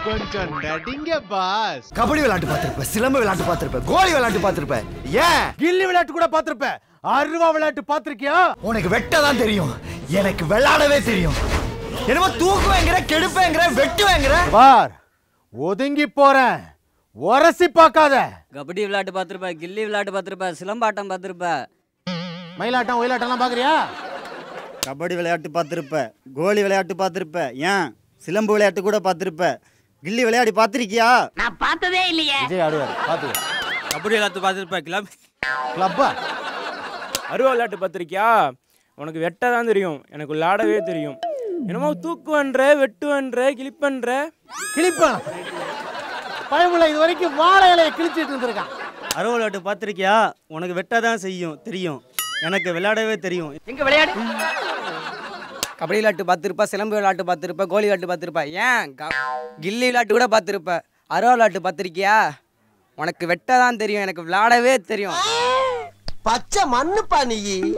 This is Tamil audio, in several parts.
கொஞ்சம் நடிங்க பாஸ் கபடி விளையாட்டு பார்த்திருப்ப சிலம்பு விளையாட்டு பார்த்திருப்ப கோலி விளையாட்டு பார்த்திருப்ப ஏன் கில்லி விளையாட்டு கூட பார்த்திருப்ப அருவா விளையாட்டு பார்த்திருக்கியா உனக்கு வெட்ட தான் தெரியும் எனக்கு விளையாடவே தெரியும் என்னமோ தூக்குவேங்கிற கெடுப்பேங்கிற வெட்டுவேங்கிற பார் ஒதுங்கி போறேன் உரசி பார்க்காத கபடி விளையாட்டு பார்த்துருப்ப கில்லி விளையாட்டு பார்த்துருப்ப சிலம்பாட்டம் பார்த்துருப்ப மயிலாட்டம் ஒயிலாட்டம்லாம் பாக்குறியா கபடி விளையாட்டு பார்த்துருப்ப கோலி விளையாட்டு பார்த்துருப்ப ஏன் சிலம்பு விளையாட்டு கூட பார்த்துருப்ப கில்லி விளையாடி பார்த்துருக்கியா நான் பார்த்ததே இல்லையே விஜய் ஆடுவார் பாத்துக்க கபடி விளையாட்டு பார்த்துருப்ப கிளப் கிளப்பா அருவா விளையாட்டு பார்த்துருக்கியா உனக்கு வெட்ட தான் தெரியும் எனக்கு விளையாடவே தெரியும் என்னமோ தூக்குவன்ற வெட்டுவன்ற கிளிப்பன்ற கிழிப்பான் பயமுள்ள இது வரைக்கும் வாழை இலையை கிழிச்சிட்டு இருந்திருக்கான் அருவ விளையாட்டு பார்த்துருக்கியா உனக்கு வெட்ட தான் செய்யும் தெரியும் எனக்கு விளையாடவே தெரியும் எங்க விளையாடு கபடி விளையாட்டு பார்த்துருப்ப சிலம்பு விளையாட்டு பார்த்துருப்ப கோலி விளையாட்டு பார்த்துருப்ப ஏன் க- கில்லி விளையாட்டு கூட பார்த்துருப்ப அருவா விளையாட்டு பார்த்துருக்கியா உனக்கு வெட்ட தான் தெரியும் எனக்கு விளையாடவே தெரியும் பச்சை மண்ணுப்பா நீ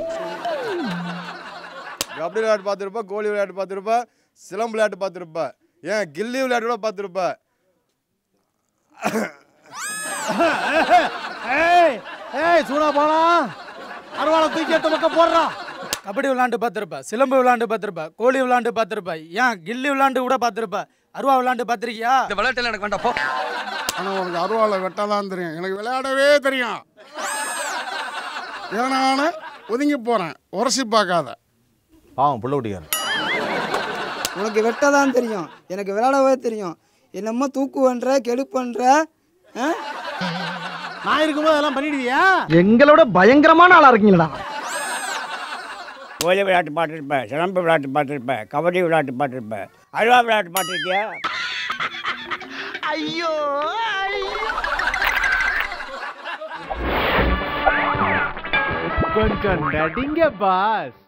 கபடி விளையாட்டு பார்த்துருப்ப கோலி விளையாட்டு பார்த்துருப்ப சிலம்பு விளையாட்டு பார்த்துருப்ப ஏன் கில்லி விளையாட்டு கூட பார்த்துருப்ப ஏய் ஏய் சூடா போனா அருவாளை தூக்கி எடுத்த பக்கம் போடுறான் கபடி விளையாண்டு பார்த்துருப்ப சிலம்பு விளையாண்டு பார்த்துருப்ப கோலி விளையாண்டு பார்த்துருப்ப ஏன் கில்லி விளையாண்டு கூட பார்த்துருப்ப அருவா விளையாண்டு பார்த்துருக்கியா இந்த விளையாட்டுல எனக்கு வேண்டாம் போ ஆனால் உனக்கு அருவாளை வெட்டலாம் தெரியும் எனக்கு விளையாடவே தெரியும் ஏனானு ஒதுங்கி போகிறேன் உரசி பார்க்காத பாவம் புள்ள குட்டிக்காரன் உனக்கு வெட்ட தான் தெரியும் எனக்கு விளையாடவே தெரியும் என்னமோ தூக்குவன்ற கெடுப்பன்ற ஆ? நான் இருக்கும்போது அதெல்லாம் பண்ணிடுவியா எங்களோட பயங்கரமான ஆளா இருக்கீங்களா கோலி விளையாட்டு பார்த்துருப்ப சிலம்பு விளையாட்டு பார்த்துருப்ப கபடி விளையாட்டு பார்த்துருப்ப அருவா விளையாட்டு பார்த்துருக்கியா ஐயோ கொஞ்சம் நடிங்க பாஸ்